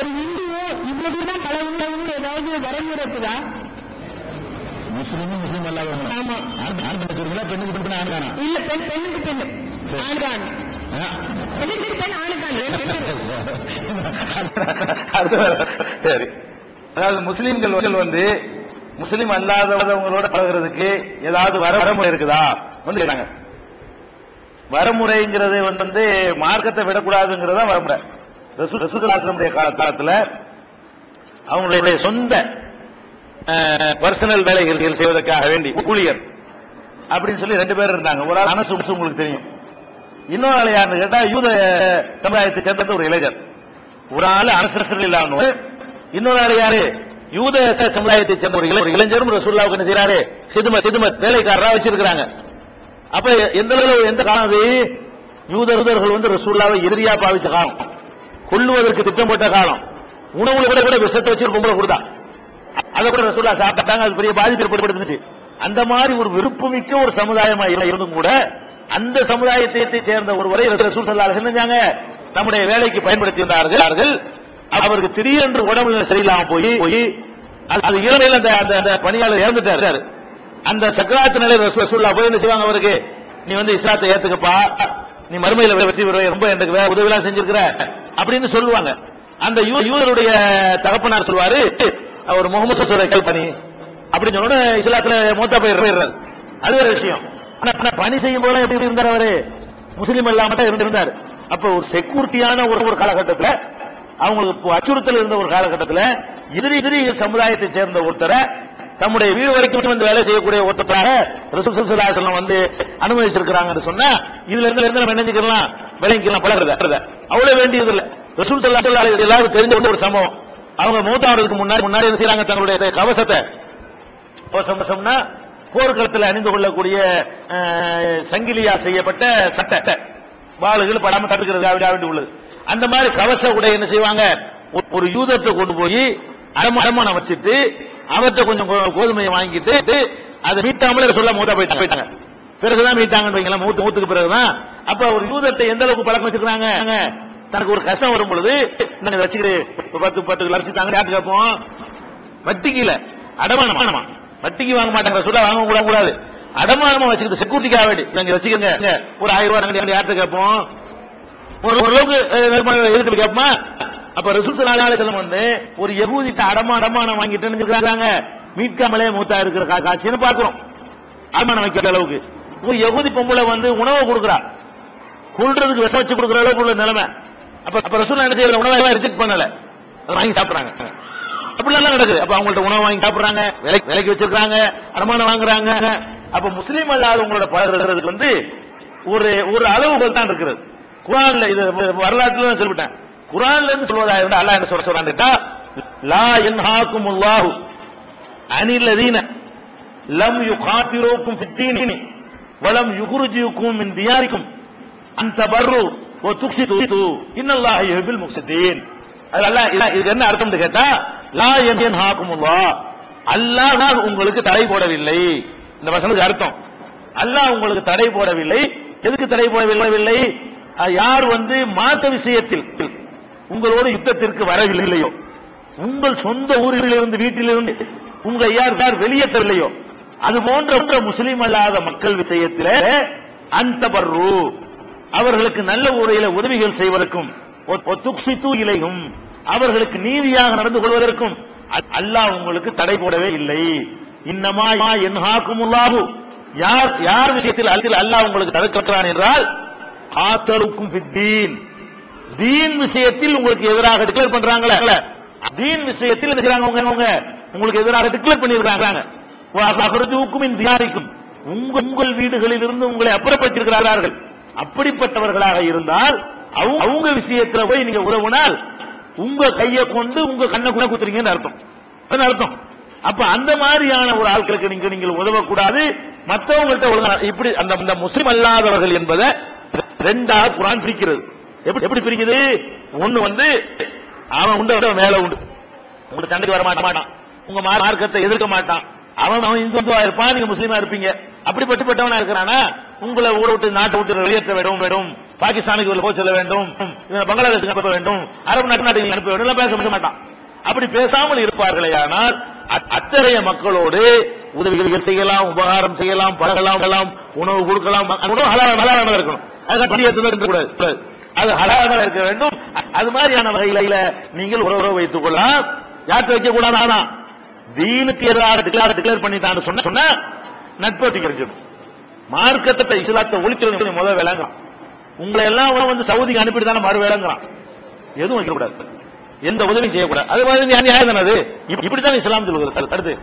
இந்துவோ இவ்வளவு தூரம் தான் பழகுன்னு ஏதாவது வரைமுறை இருக்குதா முஸ்லீமும் முஸ்லீம் அல்லாதவங்க ஆமா ஆண் ஆண் பெண்ணுக்கு பெண்ணுக்கு பெண் ஆண் தானா இல்ல பெண் பெண்ணுக்கு பெண்ணு சரி. ஆண்கான் ஆ. பெண்ணுக்கு பெண் ஆணுக்கான் ரெண்டு பேரும். அடுத்த- சரி அதாவது முஸ்லிம்கள் வந்து- வந்து முஸ்லிம் அல்லாதவங்களோட பழகுறதுக்கு ஏதாவது வர வரமுறை இருக்குதா வந்து கேட்டாங்க வரமுறைங்கிறது வந்து மார்க்கத்தை விடக்கூடாதுங்கிறதா வரமுறை ரசூ- ரசூலுல்லாஹினுடைய கால காலத்துல அவங்களுடைய சொந்த பர்சனல் வேலைகள் செய்வதற்காக வேண்டி ஊழியர் அப்படின்னு சொல்லி ரெண்டு பேர் இருந்தாங்க ஒரு ஆள் அனசு உசு உங்களுக்கு தெரியும் இன்னொரு ஆள் யாருன்னு கேட்டா யூத சமுதாயத்தை சேர்ந்த ஒரு இளைஞர் ஒரு ஆள் அனசரசர்கள் இல்லாமல் இன்னொரு ஆள் யாரு யூத சமுதாயத்தை சேர்ந்த ஒரு இளை- ஒரு இளைஞரும் ரசூல்லாவுக்கு என்ன செய்யறாரு சிதுமத் சிதுமத் வேலைக்காரரா வச்சிருக்கிறாங்க அப்ப எந்த அளவு எந்த காலம் அது யூதர்கள் வந்து ரசூல்லாவை எதிரியா பாவிச்ச காலம் கொல்லுவதற்கு திட்டம் போட்ட காலம் உணவுல கூட கூட விஷத்தை வச்சு ஒரு பொம்பளை கொடுத்தா அதை கூட ரசூல்லா சாப்பிட்டாங்க அது பெரிய பாதிப்பு ஏற்படுத்துச்சு அந்த மாதிரி ஒரு விருப்பமிக்க ஒரு சமுதாயமா இல்ல இருந்தும் கூட அந்த சமுதாயத்தை சேர்ந்த ஒருவரை ரசூல் சல்லா செஞ்சாங்க நம்முடைய வேலைக்கு பயன்படுத்தி இருந்தார்கள் அவருக்கு திடீரென்று உடம்புல சரியில்லாம போய் போய் அது- அது இரவையில் அந்த அந்த- அந்த பணியாளர் இறந்துட்டாரு அந்த சக்கராத்து நிலை ரசூல்லா போய் என்ன செய்வாங்க அவருக்கு நீ வந்து இஸ்லாத்தை ஏத்துக்கப்பா நீ மறுமையில வெற்றி பெறுவ ரொம்ப எனக்கு வே- உதவிலாம் செஞ்சிருக்கிற அப்படின்னு சொல்லுவாங்க அந்த யூ- யூதருடைய தகப்பனார் சொல்லுவாரு அவர் முகமது ரசூலை கை பண்ணி அப்படின்னு சொன்ன உடனே இஸ்லாத்துல மூத்தா போய் போயிடுறாரு அது ஒரு விஷயம் ஆனா ஆனா பணி செய்யும் போது எப்படி இருந்தார் அவரு முஸ்லீம் இல்லாம தான் இருந்து- இருந்தாரு அப்ப ஒரு செக்யூரிட்டியான ஒரு ஒரு காலகட்டத்துல அவங்களுக்கு இப்போ அச்சுறுத்தல் இருந்த ஒரு காலகட்டத்துல எதிரி எதிரி சமுதாயத்தை சேர்ந்த ஒருத்தரை தம்முடைய வீடு வரைக்கும் வந்து வேலை செய்யக்கூடிய ஒருத்தராக ரசூலுல்லாஹி வந்து அனுமதிச்சிருக்கிறாங்கன்னு சொன்னா இதுல இருந்து இருந்து நம்ம நினைச்சுக்கலாம் விளங்கிக்கலாம் பழகிறத அவ்வளவு வேண்டியது இல்ல ரசூல் சல்லல்லாஹு அலைஹி எல்லாரும் தெரிஞ்ச ஒரு சம்பவம் அவங்க மூத்தாவதுக்கு முன்னாடி முன்னாடி என்ன செய்யறாங்க தங்களுடைய கவசத்தை கவசம்னா போர்க்களத்தில் அணிந்து கொள்ளக்கூடிய அஹ், சங்கிலியா செய்யப்பட்ட சட்டை வாளுகள் படாம தடுக்கிறது வேண்டி உள்ளது அந்த மாதிரி கவச உடை என்ன செய்வாங்க ஒரு- ஒரு யூதத்தை கொண்டு போய் அடமா- அடமானம் வச்சுட்டு அவர்கிட்ட கொஞ்சம் கோ- கோதுமையை வாங்கிட்டு அதை மீட்டாமலே சொல்ல மூத்தா போயிட்டாங்க போயிட்டாங்க பிறகுதான் மீட்டாங்கன்னு வைங்களேன் மூத்து மூத்துக்கு பிறகுதான் அப்ப ஒரு யூதத்தை எந்த அளவுக்கு பழக்கம் வச்சிருக்காங்க தனக்கு ஒரு கஷ்டம் வரும் பொழுது நாங்க இதை வச்சுக்கிட்டு ஒரு பத்து பத்து லட்சம் தாங்க யாருக்கு கேட்போம் வட்டிக்கு இல்ல அடமானம் அடமானமா வட்டிக்கு வாங்க மாட்டாங்க சொல்ல வாங்க கூட கூடாது அடமானமா வச்சுக்கிட்டு செக்யூரிட்டிக்காக வேண்டி நாங்க வச்சுக்கோங்க இங்க ஒரு ஆயிரம் ரூபாய் நாங்க யார்கிட்ட கேட்போம் ஒரு ஓரளவுக்கு எதிர்த்து கேட்போமா அப்ப ரிசுல்ட் நாளால செல்லம் வந்து ஒரு யகூதிட்ட அடமா அடமானம் வாங்கிட்டு இருக்கிறாங்க மீட்காமலே மூத்தா இருக்கிற கா- காட்சின்னு பாக்குறோம் அடமானம் வைக்கிற அளவுக்கு ஒரு யகூதி பொம்பளை வந்து உணவை கொடுக்குறா கொள்றதுக்கு விஷம் வச்சு கொடுக்குற அளவுக்கு உள்ள நிலைமை அப்ப அப்ப ரசூல் என்ன செய்யற உணவை ரிஜெக்ட் பண்ணல அதை வாங்கி சாப்பிடுறாங்க அப்படிலாம் நடக்குது அப்ப அவங்கள்ட்ட உணவு வாங்கி சாப்பிடுறாங்க விலை விலைக்கு வச்சிருக்காங்க அடமானம் வாங்குறாங்க அப்ப முஸ்லீம் அல்லாதவங்களோட பழகிறதுக்கு வந்து ஒரு ஒரு அளவுகள் தான் இருக்கிறது குரான்ல இது வரலாற்றுல நான் சொல்லிவிட்டேன் குரான்ல இருந்து சொல்வதா இருந்தா அல்லாஹ் என்ன சொல்ல சொல்றான்டா லா யன்ஹாக்குமுல்லாஹு அனில்லதீன லம் யுகாத்திரோக்கும் ஃபித்தீனி வலம் யுகுருஜியுக்கும் மின் தியாரிக்கும் அந்த பர்ரு ஓ துக்சிது இன்னல்லாஹ யுஹிப்புல் முக்சிதீன் அது அல்லாஹ் இல்ல- இதுக்கு என்ன அர்த்தம்னு கேட்டா லா யன்ஹாக்குமுல்லாஹ் அல்லாஹ் உங்களுக்கு தடை போடவில்லை இந்த வசனத்துக்கு அர்த்தம் அல்லாஹ் உங்களுக்கு தடை போடவில்லை எதுக்கு தடை போடவில்லை அஹ் யார் வந்து மாத்த விஷயத்தில் உங்களோட யுத்தத்திற்கு வரவில்லையோ உங்கள் சொந்த ஊரில் இருந்து வீட்டிலிருந்து உங்களை யார் யார் வெளியேற்றவில்லையோ அது போன்ற போன்ற முஸ்லீம் அல்லாத மக்கள் விஷயத்திலே அந்த பர்ரு அவர்களுக்கு நல்ல முறையில உதவிகள் செய்வதற்கும் துக்சித்து இலையும் அவர்களுக்கு நீதியாக நடந்து கொள்வதற்கும் அ- அல்லாஹ் உங்களுக்கு தடை போடவே இல்லை இன்னமா என்ஹாக்குமுல்லாஹு யார் யார் விஷயத்தில் அதில் அல்லாஹ் உங்களுக்கு தடுக்கிறான் என்றால் ஆத்தருக்கும் ஃபித்தீன் தீன் விஷயத்தில் உங்களுக்கு எதிராக டிக்ளேர் பண்றாங்களே தீன் விஷயத்தில் என்ன செய்றாங்க அவங்க அவங்க உங்களுக்கு எதிராக டிக்ளேர் பண்ணியிருக்காங்க அகரஜுக்கும் தியாரிக்கும் உங்க உங்கள் வீடுகளில் இருந்து உங்களை அப்புறப்படுத்திருக்கிறார்கள் அப்படிப்பட்டவர்களாக இருந்தால் அவங்க அவங்க விஷயத்துல போய் நீங்க உறவுனால் உங்க கையை கொண்டு உங்க கண்ணை கூட குத்துறீங்கன்னு அர்த்தம் அதான் அர்த்தம் அப்ப அந்த மாதிரியான ஒரு ஆட்களுக்கு நீங்க நீங்கள் உதவக்கூடாது மற்றவங்கள்ட்ட ஒழுங்கா இப்படி அந்த அந்த முஸ்லிம் அல்லாதவர்கள் என்பதை ரெண்டா குரான் பிரிக்கிறது எப்படி எப்படி பிரிக்குது ஒண்ணு வந்து அவன் உண்டு அவன் மேல உண்டு உங்களுக்கு சண்டைக்கு வர மாட்ட மாட்டான் உங்க மா- மார்க்கத்தை எதிர்க்க மாட்டான் அவன் அவன் இந்துவா இருப்பான் நீங்க முஸ்லீமா இருப்பீங்க அப்படிப்பட்டவனா இருக்கிறானா உங்களை ஊரை விட்டு நாட்டை விட்டு வெளியேற்ற வேண்டும் வேண்டும் பாகிஸ்தானுக்கு இவர்கள் போக சொல்ல வேண்டும் இவன் பங்களாதேஷுக்கு அனுப்ப வேண்டும் அரபு நாட்டு நாட்டுக்கு அனுப்ப வேண்டும் எல்லாம் பேச பேச மாட்டான் அப்படி பேசாமல் இருப்பார்களே ஆனால் அ- அத்தகைய மக்களோடு உதவிகள் செய்யலாம் உபகாரம் செய்யலாம் பழகலாம் எல்லாம் உணவு கொடுக்கலாம் ம- உணவு ஹலால் ஹலாலானதா இருக்கணும் அதுக்கு பணியத்தில் இருக்கக்கூடாது அது ஹலாலாக இருக்க வேண்டும் அ- அது மாதிரியான வகையில நீங்கள் உறவு உறவு வைத்துக் கொள்ளலாம் யார்கிட்ட வைக்க கூடாது ஆனா தீனுக்கு எதிராக டிக்ளேர் டிக்ளேர் பண்ணிட்டான்னு சொன்ன சொன்னா நட்பு இருக்கணும் மார்க்கத்தை இஸ்லாத்தை ஒழிக்கிறது முதல் விளங்குறான் உங்களை எல்லாம் வந்து சவுதிக்கு அனுப்பிட்டு தானே மறு விளங்குறான் எதுவும் வைக்கக்கூடாது எந்த உதவியும் செய்யக்கூடாது அது மாதிரி நியாயம் தானே அது இப்படித்தான் இஸ்லாம் சொல்லுகிறது அடுத்து